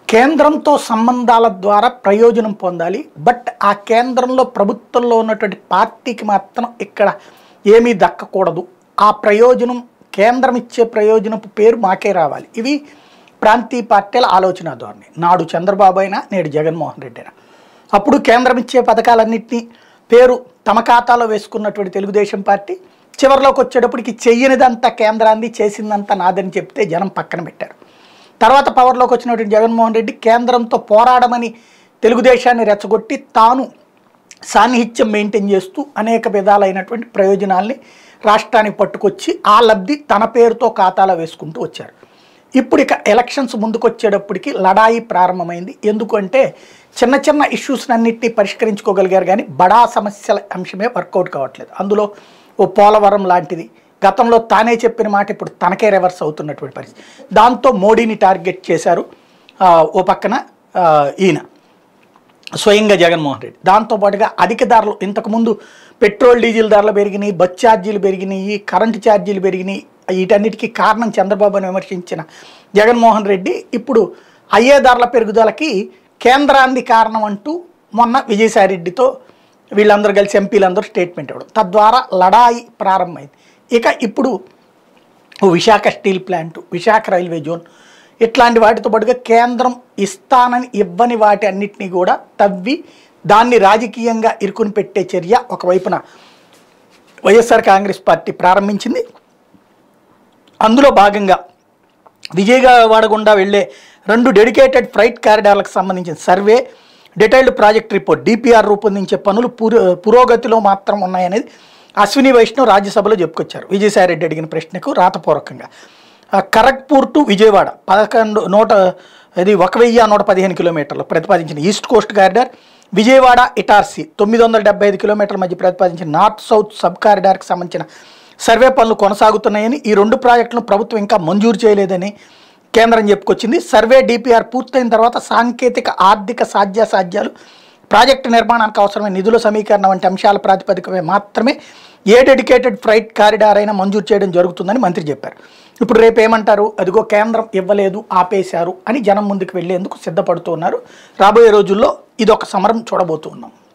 కేంద్రంతో సంబంధాల ద్వారా ప్రయోజనం పొందాలి బట్ ఆ కేంద్రంలో ప్రభుత్వంలో ఉన్నటువంటి పార్టీకి మాత్రం ఇక్కడ ఏమీ దక్కకూడదు ఆ ప్రయోజనం కేంద్రం ఇచ్చే ప్రయోజనపు పేరు మాకే రావాలి ఇవి ప్రాంతీయ పార్టీల ఆలోచన ధోరణి నాడు చంద్రబాబు అయినా నేడు జగన్మోహన్ రెడ్డి అయినా అప్పుడు కేంద్రం ఇచ్చే పథకాలన్నింటినీ పేరు తమ ఖాతాలో వేసుకున్నటువంటి తెలుగుదేశం పార్టీ చివరిలోకి వచ్చేటప్పటికి చెయ్యనిదంతా కేంద్రాన్ని చేసిందంతా నాదని చెప్తే జనం పక్కన పెట్టారు తర్వాత పవర్లోకి వచ్చినటువంటి జగన్మోహన్ రెడ్డి కేంద్రంతో పోరాడమని తెలుగుదేశాన్ని రెచ్చగొట్టి తాను సాన్నిహిత్యం మెయింటైన్ చేస్తూ అనేక విధాలైనటువంటి ప్రయోజనాల్ని రాష్ట్రానికి పట్టుకొచ్చి ఆ లబ్ధి తన పేరుతో ఖాతాలో వేసుకుంటూ వచ్చారు ఇప్పుడు ఇక ఎలక్షన్స్ ముందుకొచ్చేటప్పటికి లడాయి ప్రారంభమైంది ఎందుకంటే చిన్న చిన్న ఇష్యూస్ అన్నింటినీ పరిష్కరించుకోగలిగారు కానీ బడా సమస్యల అంశమే వర్కౌట్ కావట్లేదు అందులో ఓ పోలవరం లాంటిది గతంలో తానే చెప్పిన మాట ఇప్పుడు తనకే రివర్స్ అవుతున్నటువంటి పరిస్థితి దాంతో మోడీని టార్గెట్ చేశారు ఆ, ఓ పక్కన ఆ, ఈయన స్వయంగా జగన్మోహన్ రెడ్డి దాంతోపాటుగా అధిక ధరలు ఇంతకుముందు పెట్రోల్ డీజిల్ ధరలు పెరిగినాయి బస్ ఛార్జీలు పెరిగినాయి కరెంటు ఛార్జీలు పెరిగినాయి వీటన్నిటికీ కారణం చంద్రబాబుని విమర్శించిన జగన్మోహన్ రెడ్డి ఇప్పుడు అయ్యే ధరల పెరుగుదలకి కేంద్రాన్ని కారణం అంటూ మొన్న విజయసాయిరెడ్డితో వీళ్ళందరూ కలిసి ఎంపీలందరూ స్టేట్మెంట్ ఇవ్వడం తద్వారా లడాయి ప్రారంభమైంది ఇక ఇప్పుడు ఓ Visakha steel plant Visakha railway zone ఇట్లాంటి వాటితో పాటుగా కేంద్రం ఇస్తానని ఇవ్వని వాటి అన్నిటినీ కూడా తవ్వి దాన్ని రాజకీయంగా ఇరుకుని పెట్టే చర్య ఒకవైపున వైఎస్ఆర్ కాంగ్రెస్ పార్టీ ప్రారంభించింది అందులో భాగంగా విజయవాడ గుండా వెళ్ళే రెండు డెడికేటెడ్ ఫ్రైట్ కారిడార్లకు సంబంధించిన survey detailed project report DPR రూపొందించే పనులు పురో పురోగతిలో మాత్రం ఉన్నాయనేది అశ్విని వైష్ణవ్ రాజ్యసభలో చెప్పుకొచ్చారు విజయసాయిరెడ్డి అడిగిన ప్రశ్నకు రాతపూర్వకంగా ఆ, ఖరగ్పూర్ టు విజయవాడ పదకొండు నూట ఇది ఒక వెయ్యి నూట పదిహేను కిలోమీటర్లు ప్రతిపాదించిన east coast corridor Vijayawada Itarsi తొమ్మిది వందల డెబ్బై ఐదు కిలోమీటర్ల మధ్య ప్రతిపాదించిన నార్త్ సౌత్ సబ్ కారిడార్కి సంబంధించిన సర్వే పనులు కొనసాగుతున్నాయని ఈ రెండు ప్రాజెక్టులను ప్రభుత్వం ఇంకా మంజూరు చేయలేదని కేంద్రం చెప్పుకొచ్చింది సర్వే డిపిఆర్ పూర్తయిన తర్వాత సాంకేతిక ఆర్థిక సాధ్యాసాధ్యాలు ప్రాజెక్టు నిర్మాణానికి అవసరమైన నిధుల సమీకరణ వంటి అంశాల ప్రాతిపదికపై మాత్రమే ఏ డెడికేటెడ్ ఫ్రైట్ కారిడార్ అయినా మంజూరు చేయడం జరుగుతుందని మంత్రి చెప్పారు ఇప్పుడు రేపు ఏమంటారు అదిగో కేంద్రం ఇవ్వలేదు ఆపేశారు అని జనం ముందుకు వెళ్లేందుకు సిద్ధపడుతూ ఉన్నారు రాబోయే రోజుల్లో ఇదొక సమరం చూడబోతూ ఉన్నాం